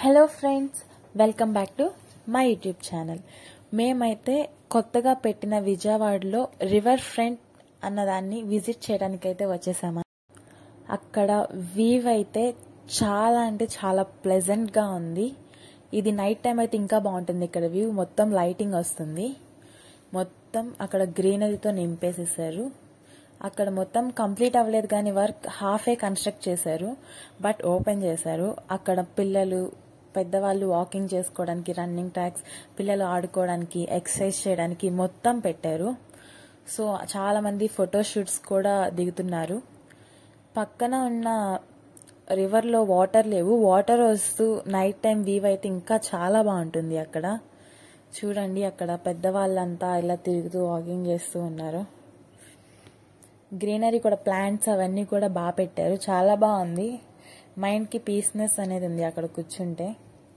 hello friends welcome back to my YouTube channel మేమైతే కొత్తగా పెట్టిన విజయవాడలో రివర్ ఫ్రంట్ అన్నదాన్ని విజిట్ చేయడానికి అయితే వచ్చేసాము అక్కడ వీవ్ అయితే చాలా అంటే చాలా ప్లెజెంట్గా ఉంది ఇది నైట్ టైం అయితే ఇంకా బాగుంటుంది ఇక్కడ వ్యూ మొత్తం లైటింగ్ వస్తుంది మొత్తం అక్కడ గ్రీనరీతో నింపేసేసారు అక్కడ మొత్తం కంప్లీట్ అవ్వలేదు కానీ వర్క్ హాఫే కన్స్ట్రక్ట్ చేశారు బట్ ఓపెన్ చేశారు అక్కడ పిల్లలు పెద్దవాళ్ళు వాకింగ్ చేసుకోవడానికి రన్నింగ్ ట్రాక్స్ పిల్లలు ఆడుకోవడానికి ఎక్సర్సైజ్ చేయడానికి మొత్తం పెట్టారు సో చాలా మంది ఫోటోషూట్స్ కూడా దిగుతున్నారు పక్కన ఉన్న రివర్లో వాటర్ లేవు వాటర్ వస్తూ నైట్ టైం వీవ్ అయితే ఇంకా చాలా బాగుంటుంది అక్కడ చూడండి అక్కడ పెద్దవాళ్ళంతా ఇలా తిరుగుతూ వాకింగ్ చేస్తూ ఉన్నారు గ్రీనరీ కూడా ప్లాంట్స్ అవన్నీ కూడా బాగా పెట్టారు చాలా బాగుంది మైండ్కి పీస్నెస్ అనేది ఉంది అక్కడ కూర్చుంటే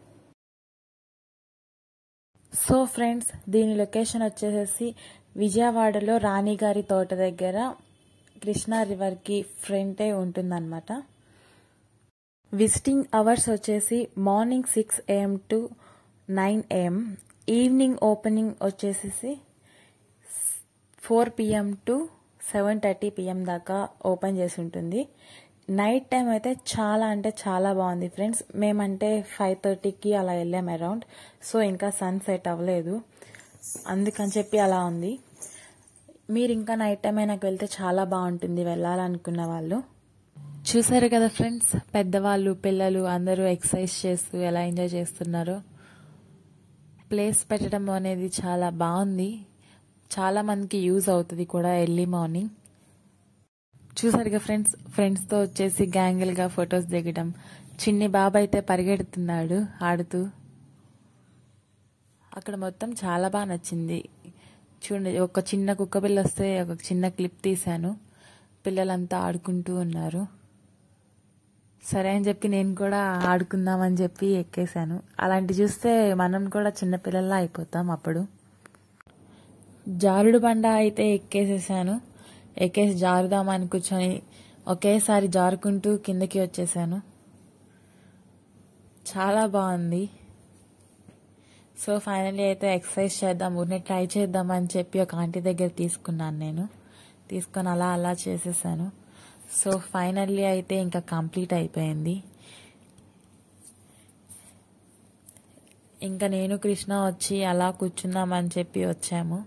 సో ఫ్రెండ్స్ దీని లొకేషన్ వచ్చేసేసి విజయవాడలో రాణిగారి తోట దగ్గర కృష్ణా రివర్కి ఫ్రంటే ఉంటుందన్నమాట విజిటింగ్ అవర్స్ వచ్చేసి morning six AM to nine AM evening opening వచ్చేసేసి four PM to seven thirty PM దాకా ఓపెన్ చేసి ఉంటుంది నైట్ టైం అయితే చాలా అంటే చాలా బాగుంది ఫ్రెండ్స్ మేమంటే ఫైవ్ థర్టీకి అలా వెళ్ళాం అరౌండ్ సో ఇంకా సన్ సెట్ అవ్వలేదు అందుకని చెప్పి అలా ఉంది మీరు ఇంకా నైట్ టైం అయినాక వెళ్తే చాలా బాగుంటుంది వెళ్ళాలనుకున్న వాళ్ళు చూసారు కదా ఫ్రెండ్స్ పెద్దవాళ్ళు పిల్లలు అందరూ ఎక్సర్సైజ్ చేస్తూ ఎలా ఎంజాయ్ చేస్తున్నారో ప్లేస్ పెట్టడం అనేది చాలా బాగుంది చాలా మందికి యూజ్ అవుతుంది కూడా ఎర్లీ మార్నింగ్ చూసారుగా ఫ్రెండ్స్ ఫ్రెండ్స్తో వచ్చేసి గ్యాంగిల్గా ఫొటోస్ దిగడం చిన్ని బాబు అయితే పరిగెడుతున్నాడు ఆడుతూ అక్కడ మొత్తం చాలా బాగా నచ్చింది చూడండి ఒక చిన్న కుక్క పిల్ల వస్తే ఒక చిన్న క్లిప్ తీశాను పిల్లలంతా ఆడుకుంటూ ఉన్నారు సరే అని చెప్పి నేను కూడా ఆడుకుందామని చెప్పి ఎక్కేశాను అలాంటి చూస్తే మనం కూడా చిన్నపిల్లల్లా అయిపోతాం అప్పుడు జారుడు బండ అయితే ఎక్కేసేసాను ఎక్కేసి జారుదామని కూర్చొని ఒకేసారి జారుకుంటూ కిందకి వచ్చేసాను చాలా బాగుంది సో ఫైనల్లీ అయితే ఎక్సర్సైజ్ చేద్దాం ఊరినే ట్రై చేద్దాం అని చెప్పి ఒక ఆంటీ దగ్గర తీసుకున్నాను నేను తీసుకొని అలా అలా చేసేసాను సో ఫైనల్లీ అయితే ఇంకా కంప్లీట్ అయిపోయింది ఇంకా నేను కృష్ణ వచ్చి అలా కూర్చుందామని చెప్పి వచ్చాము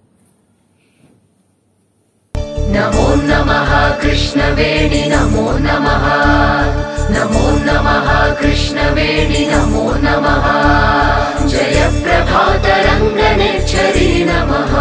नमो नमः कृष्णवेणि नमो नमः नमो नमः कृष्णवेणि नमो नमः जय प्रभातरङ्गनेच्छरी नमः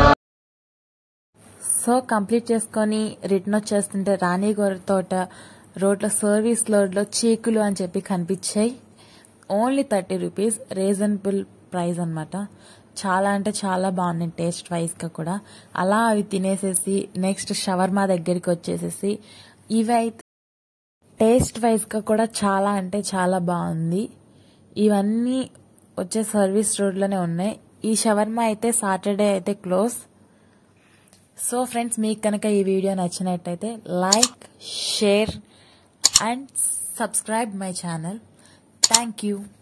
సో కంప్లీట్ చేసుకొని రిటర్న్ వచ్చేస్తుంటే రాణిగోర తోట రోడ్లో సర్వీస్ లోడ్లో చీకులు అని చెప్పి కనిపించాయి only thirty rupees reasonable price అనమాట చాలా అంటే చాలా బాగున్నాయి టేస్ట్ వైజ్గా కూడా అలా అవి తినేసేసి నెక్స్ట్ షవర్మా దగ్గరికి వచ్చేసేసి ఇవి అయితే టేస్ట్ వైజ్గా కూడా చాలా అంటే చాలా బాగుంది ఇవన్నీ వచ్చే సర్వీస్ రోడ్లోనే ఉన్నాయి ఈ షవర్మా అయితే సాటర్డే అయితే క్లోజ్ సో ఫ్రెండ్స్ మీకు కనుక ఈ వీడియో నచ్చినట్టయితే like share and subscribe my channel thank you